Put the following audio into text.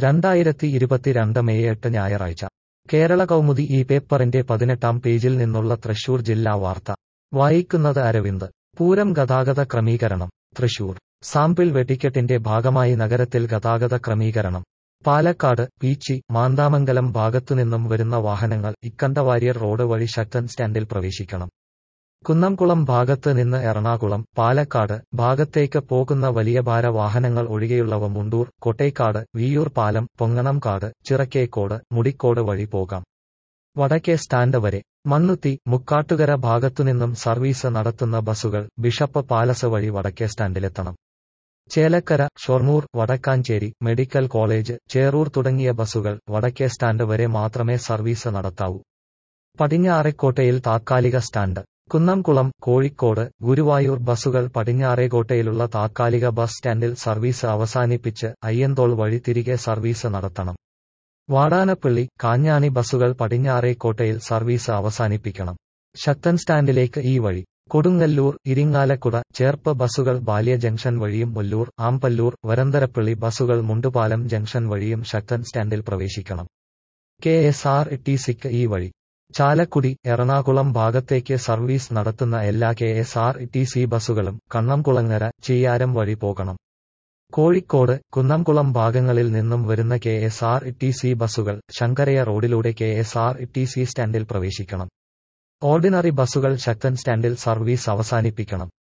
രണ്ടായിരത്തി ഇരുപത്തിരണ്ട് മെയ് എട്ട് ഞായറാഴ്ച കേരള കൗമുദി ഈ പേപ്പറിന്റെ പതിനെട്ടാം പേജിൽ നിന്നുള്ള തൃശൂർ ജില്ലാ വാർത്ത വായിക്കുന്നത് അരവിന്ദ് പൂരം ഗതാഗത ക്രമീകരണം തൃശൂർ സാമ്പിൾ വെടിക്കെട്ടിന്റെ ഭാഗമായി നഗരത്തിൽ ഗതാഗത ക്രമീകരണം പാലക്കാട് പീച്ചി മാന്താമംഗലം ഭാഗത്തുനിന്നും വരുന്ന വാഹനങ്ങൾ ഇക്കണ്ടവാര്യർ റോഡ് വഴി ശക്തൻ സ്റ്റാൻഡിൽ പ്രവേശിക്കണം കുന്നംകുളം ഭാഗത്ത് നിന്ന് എറണാകുളം പാലക്കാട് ഭാഗത്തേക്ക് പോകുന്ന വലിയ ഭാര വാഹനങ്ങൾ ഒഴികെയുള്ളവ മുണ്ടൂർ കൊട്ടേക്കാട് വിയ്യൂർ പാലം പൊങ്ങണംകാട് ചിറക്കേക്കോട് മുടിക്കോട് വഴി പോകാം വടക്കേ സ്റ്റാൻഡ് വരെ മണ്ണുത്തി മുക്കാട്ടുകര ഭാഗത്തുനിന്നും സർവീസ് നടത്തുന്ന ബസുകൾ ബിഷപ്പ് പാലസ് വഴി വടക്കേ സ്റ്റാൻഡിലെത്തണം ചേലക്കര ഷൊർണൂർ വടക്കാഞ്ചേരി മെഡിക്കൽ കോളേജ് ചേറൂർ തുടങ്ങിയ ബസുകൾ വടക്കേ സ്റ്റാൻഡ് വരെ മാത്രമേ സർവീസ് നടത്താവൂ പടിഞ്ഞാറേക്കോട്ടയിൽ താത്കാലിക സ്റ്റാൻഡ് കുന്നംകുളം കോഴിക്കോട് ഗുരുവായൂർ ബസുകൾ പടിഞ്ഞാറേക്കോട്ടയിലുള്ള താത്കാലിക ബസ് സ്റ്റാൻഡിൽ സർവീസ് അവസാനിപ്പിച്ച് അയ്യന്തോൾ വഴി തിരികെ സർവീസ് നടത്തണം വാടാനപ്പള്ളി കാഞ്ഞാണി ബസുകൾ പടിഞ്ഞാറേക്കോട്ടയിൽ സർവീസ് അവസാനിപ്പിക്കണം ശക്തൻ സ്റ്റാൻഡിലേക്ക് ഈ വഴി കൊടുങ്ങല്ലൂർ ഇരിങ്ങാലക്കുട ചേർപ്പ് ബസുകൾ ബാല്യ ജംഗ്ഷൻ വഴിയും ഒല്ലൂർ ആമ്പല്ലൂർ വരന്തരപ്പള്ളി ബസുകൾ മുണ്ടുപാലം ജംഗ്ഷൻ വഴിയും ശക്തൻ സ്റ്റാൻഡിൽ പ്രവേശിക്കണം കെ എസ് ആർ ടി സിക്ക് ഈ വഴി ചാലക്കുടി എറണാകുളം ഭാഗത്തേക്ക് സർവീസ് നടത്തുന്ന എല്ലാ K S R T C ബസുകളും കണ്ണംകുളങ്ങര ചെയ്യാരം വഴി പോകണം കോഴിക്കോട് കുന്നംകുളം ഭാഗങ്ങളിൽ നിന്നും വരുന്ന K S R T C ബസുകൾ ശങ്കരയ റോഡിലൂടെ K S R T C സ്റ്റാൻഡിൽ പ്രവേശിക്കണം ഓർഡിനറി ബസുകൾ ശക്തൻ സ്റ്റാൻഡിൽ സർവീസ് അവസാനിപ്പിക്കണം